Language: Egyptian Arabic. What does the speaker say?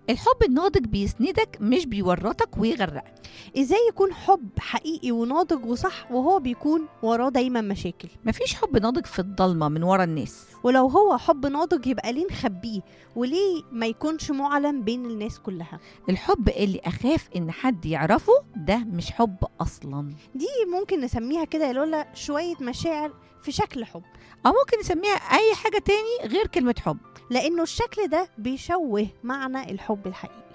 الحب الناضج بيسندك مش بيورطك ويغرقك ازاي يكون حب حقيقي وناضج وصح وهو بيكون وراه دايما مشاكل مفيش حب ناضج في الضلمه من ورا الناس ولو هو حب ناضج يبقى ليه نخبيه وليه ما يكونش معلن بين الناس كلها الحب اللي اخاف ان حد يعرفه ده مش حب اصلا دي ممكن نسميها كده يا لولا شويه مشاعر في شكل حب او ممكن نسميها اي حاجه تاني غير كلمه حب لانه الشكل ده بيشوه معنى الحب الحقيقي